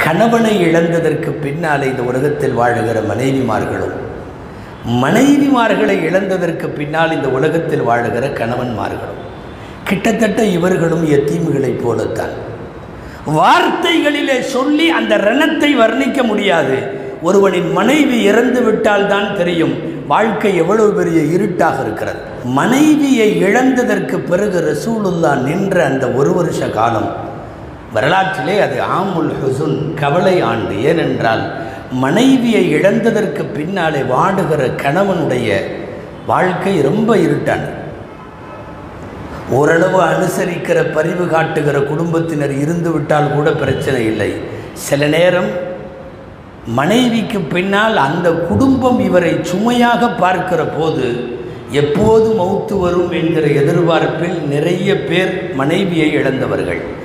கணவனை இழந்ததற்கு பின்னாலே இந்த உலகத்தில் வாழுகிற மனைவிமார்களும் மனைவிமார்களை இழந்ததற்கு பின்னால் இந்த உலகத்தில் வாழுகிற கணவன்மார்களும் கிட்டத்தட்ட இவர்களும் எத்தீம்களைப் போலத்தான் வார்த்தைகளிலே சொல்லி அந்த ரணத்தை வர்ணிக்க முடியாது ஒருவனின் மனைவி இறந்து விட்டால் தான் தெரியும் வாழ்க்கை எவ்வளவு பெரிய இருட்டாக இருக்கிறது மனைவியை இழந்ததற்கு பிறகு ரசூலுல்லா நின்ற அந்த ஒரு வருஷ காலம் வரலாற்றிலே அது ஆமுல் ஹுசுன் கவலை ஆண்டு ஏனென்றால் மனைவியை இழந்ததற்கு பின்னாலே வாடுகிற கணவனுடைய வாழ்க்கை ரொம்ப இருட்டான ஓரளவு அனுசரிக்கிற பரிவு காட்டுகிற குடும்பத்தினர் இருந்து விட்டால் கூட பிரச்சனை இல்லை சில நேரம் மனைவிக்கு பின்னால் அந்த குடும்பம் இவரை சுமையாக பார்க்கிற போது எப்போது மௌத்து வரும் என்கிற எதிர்பார்ப்பில் நிறைய பேர் மனைவியை இழந்தவர்கள்